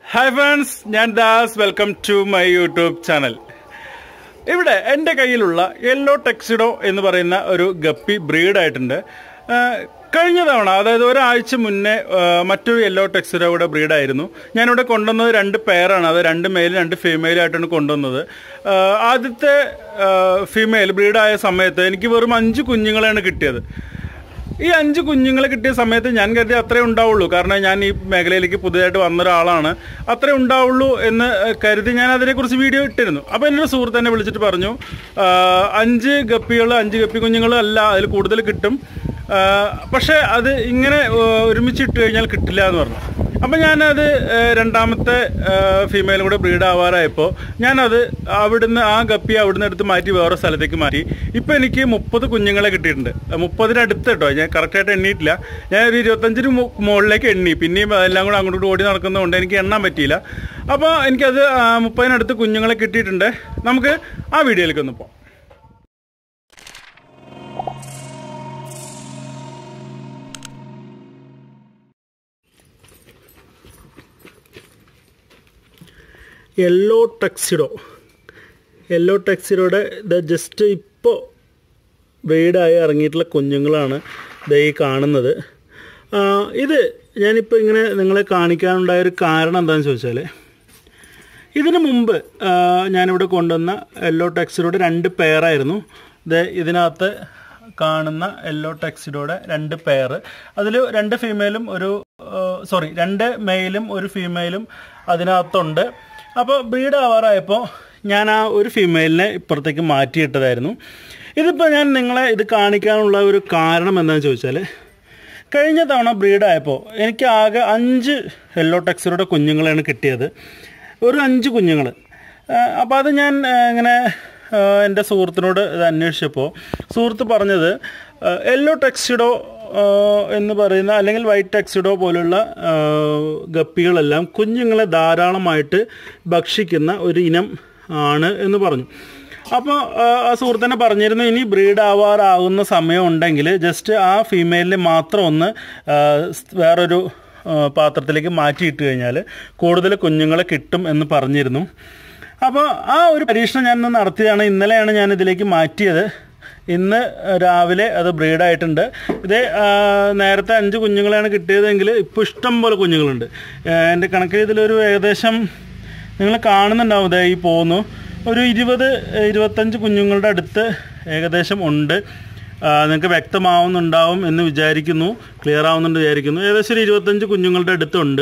hi friends ഞാൻ Das welcome to my YouTube channel ഇവിടെ എൻ്റെ കയ്യിലുള്ള യെല്ലോ ടെക്സിഡോ എന്ന് പറയുന്ന ഒരു ഗപ്പി ബ്രീഡായിട്ടുണ്ട് കഴിഞ്ഞ തവണ അതായത് ഒരാഴ്ച മുന്നേ ആ, മറ്റൊരു യെല്ലോ ടെക്സിഡോ ഇവിടെ ബ്രീഡായിരുന്നു ഞാനിവിടെ കൊണ്ടുവന്നത് രണ്ട് പേരാണ് അത് രണ്ട് മെയിൽ രണ്ട് ഫീമെയിൽ ആയിട്ടാണ് കൊണ്ടുവന്നത് ആ, ആദ്യത്തെ ഫീമെയിൽ ബ്രീഡായ സമയത്ത് എനിക്ക് വെറും അഞ്ച് കുഞ്ഞുങ്ങളെയാണ് കിട്ടിയത് ഈ അഞ്ച് കുഞ്ഞുങ്ങളെ കിട്ടിയ സമയത്ത് ഞാൻ കരുതി അത്രേ ഉണ്ടാവുള്ളൂ കാരണം ഞാൻ ഈ മേഖലയിലേക്ക് പുതിയതായിട്ട് വന്ന ഒരാളാണ് അത്രേ ഉണ്ടാവുള്ളൂ എന്ന് ഏഹ്, കരുതി ഞാൻ അതിനെക്കുറിച്ച് വീഡിയോ ഇട്ടിരുന്നു അപ്പോൾ എൻ്റെ ഒരു സുഹൃത്ത് എന്നെ വിളിച്ചിട്ട് പറഞ്ഞു "ആ, അഞ്ച് ഗപ്പികൾ അഞ്ച് ഗപ്പി കുഞ്ഞുങ്ങൾ അല്ല അതിൽ കൂടുതൽ കിട്ടും ആ, പക്ഷേ അത് ഇങ്ങനെ ഏഹ്, ഒരുമിച്ച് ഇട്ട് കഴിഞ്ഞാൽ കിട്ടില്ല എന്ന് പറഞ്ഞു അപ്പം ഞാനത് ഏഹ്, രണ്ടാമത്തെ ഫീമെയിലും കൂടെ ബ്രീഡ് ആവാറായപ്പോൾ ഞാനത് അവിടുന്ന് ആ ഗപ്പി അവിടുന്ന് എടുത്ത് മാറ്റി വേറെ സ്ഥലത്തേക്ക് മാറ്റി ഇപ്പം എനിക്ക് മുപ്പത് കുഞ്ഞുങ്ങളെ കിട്ടിയിട്ടുണ്ട് മുപ്പതിനടുത്ത് കേട്ടോ ഞാൻ കറക്റ്റായിട്ട് എണ്ണിയിട്ടില്ല ഞാൻ ഒരു ഇരുപത്തഞ്ചിന് മു- മുകളിലേക്ക് എണ്ണി പിന്നെയും അതെല്ലാം കൂടെ അങ്ങോട്ട് ഓടി നടക്കുന്നതുകൊണ്ട് എനിക്ക് എണ്ണാൻ പറ്റിയില്ല അപ്പോൾ എനിക്കത് ആ, മുപ്പതിനടുത്ത് കുഞ്ഞുങ്ങളെ കിട്ടിയിട്ടുണ്ട് നമുക്ക് ആ വീഡിയോയിലേക്ക് ഒന്ന് പോകാം യെല്ലോ ടെക്സിഡോ യെല്ലോ ടെക്സിഡോയുടെ ഇത് ജസ്റ്റ് ഇപ്പോൾ ബ്രീഡായി ഇറങ്ങിയിട്ടുള്ള കുഞ്ഞുങ്ങളാണ് ദേ ഈ കാണുന്നത് ആ, ഇത് ഞാനിപ്പോൾ ഇങ്ങനെ നിങ്ങളെ കാണിക്കാനുണ്ടായ ഒരു കാരണം എന്താണെന്ന് ചോദിച്ചാൽ ഇതിന് മുമ്പ് ആ, ഞാനിവിടെ കൊണ്ടുവന്ന യെല്ലോ ടെക്സിഡോയുടെ രണ്ട് പെയറായിരുന്നു ഇത് ഇതിനകത്ത് കാണുന്ന യെല്ലോ ടെക്സിഡോയുടെ രണ്ട് പെയർ അതിൽ രണ്ട് ഫീമെയിലും ഒരു സോറി രണ്ട് മെയിലും ഒരു ഫീമെയിലും അതിനകത്തുണ്ട് അപ്പോൾ ബ്രീഡ് ആവാറായപ്പോൾ ഞാൻ ആ ഒരു ഫീമെയിലിനെ ഇപ്പുറത്തേക്ക് മാറ്റിയിട്ടതായിരുന്നു ഇതിപ്പോൾ ഞാൻ നിങ്ങളെ ഇത് കാണിക്കാനുള്ള ഒരു കാരണം എന്താണെന്ന് ചോദിച്ചാൽ കഴിഞ്ഞ തവണ ബ്രീഡായപ്പോൾ എനിക്ക് ആകെ അഞ്ച് യെല്ലോ ടെക്സറുടെ കുഞ്ഞുങ്ങളാണ് കിട്ടിയത് ഒരു അഞ്ച് കുഞ്ഞുങ്ങൾ അപ്പോൾ അത് ഞാൻ ആ, ഇങ്ങനെ ആ, എൻ്റെ സുഹൃത്തിനോട് ഇത് അന്വേഷിച്ചപ്പോൾ സുഹൃത്ത് പറഞ്ഞത് യെല്ലോ ടെക്സിഡോ എന്ന് പറയുന്ന അല്ലെങ്കിൽ വൈറ്റ് ടെക്സിഡോ പോലുള്ള ആ, ഗപ്പികളെല്ലാം കുഞ്ഞുങ്ങളെ ധാരാളമായിട്ട് ഭക്ഷിക്കുന്ന ഒരു ഇനം ആണ് എന്ന് പറഞ്ഞു അപ്പോൾ ആ സുഹൃത്തിനെ പറഞ്ഞിരുന്നു ഇനി ബ്രീഡ് ആവാറാകുന്ന സമയം ഉണ്ടെങ്കിൽ ജസ്റ്റ് ആ ഫീമെയിലിനെ മാത്രം ഒന്ന് ആ, സ് വേറൊരു ആ, പാത്രത്തിലേക്ക് മാറ്റിയിട്ട് കഴിഞ്ഞാൽ കൂടുതൽ കുഞ്ഞുങ്ങളെ കിട്ടും എന്ന് പറഞ്ഞിരുന്നു അപ്പോൾ ആ ഒരു പരീക്ഷണം ഞാൻ ഇന്ന് നടത്തിയതാണ് ഇന്നലെയാണ് ഞാൻ ഇതിലേക്ക് മാറ്റിയത് ഇന്ന് രാവിലെ അത് ബ്രീഡായിട്ടുണ്ട് ഇതേ ആ, നേരത്തെ അഞ്ച് കുഞ്ഞുങ്ങളെയാണ് കിട്ടിയതെങ്കിൽ ഇപ്പോൾ ഇഷ്ടം പോലെ കുഞ്ഞുങ്ങളുണ്ട് ആ, എൻ്റെ കണക്കിൽ ഇതിലൊരു ഏകദേശം നിങ്ങൾ കാണുന്നുണ്ടാവും ദേ ഈ പോന്നു ഒരു ഇരുപത് ഇരുപത്തഞ്ച് കുഞ്ഞുങ്ങളുടെ അടുത്ത് ഏകദേശം ഉണ്ട് ആ, നിങ്ങൾക്ക് വ്യക്തമാവുന്നുണ്ടാവും എന്ന് വിചാരിക്കുന്നു ക്ലിയർ ആവുന്നുണ്ട് വിചാരിക്കുന്നു ഏകദേശം ഒരു ഇരുപത്തഞ്ച് കുഞ്ഞുങ്ങളുടെ അടുത്തുണ്ട്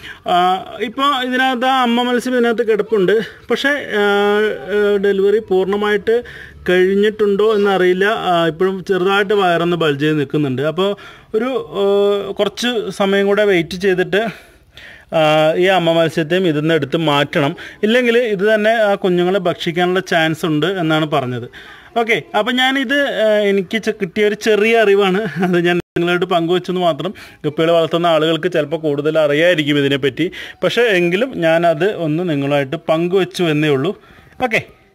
ഇപ്പോൾ ഇതിനകത്ത് ആ അമ്മ മത്സ്യം ഇതിനകത്ത് കിടപ്പുണ്ട് പക്ഷേ ആ, ആ, ഡെലിവറി പൂർണ്ണമായിട്ട് കഴിഞ്ഞിട്ടുണ്ടോ എന്നറിയില്ല ആ, ഇപ്പോഴും ചെറുതായിട്ട് വയറൊന്ന് ബൾജ് ചെയ്ത് നിൽക്കുന്നുണ്ട് അപ്പോൾ ഒരു ആ, കുറച്ച് സമയം കൂടെ വെയിറ്റ് ചെയ്തിട്ട് ആ, ഈ അമ്മ മത്സ്യത്തെയും ഇതിൽ നിന്ന് എടുത്ത് മാറ്റണം ഇല്ലെങ്കിൽ ഇത് തന്നെ ആ കുഞ്ഞുങ്ങളെ ഭക്ഷിക്കാനുള്ള ചാൻസ് ഉണ്ട് എന്നാണ് പറഞ്ഞത് ഓക്കെ അപ്പം ഞാനിത് ആ, എനിക്ക് ചെ- കിട്ടിയ ഒരു ചെറിയ അറിവാണ് അത് ഞാൻ നിങ്ങളായിട്ട് പങ്കുവെച്ചെന്ന് മാത്രം ഗപ്പികളെ വളർത്തുന്ന ആളുകൾക്ക് ചിലപ്പോൾ കൂടുതൽ അറിയായിരിക്കും ഇതിനെപ്പറ്റി പക്ഷേ എങ്കിലും ഞാനത് ഒന്ന് നിങ്ങളുമായിട്ട് പങ്കുവെച്ചു എന്നേ ഉള്ളൂ ഓക്കെ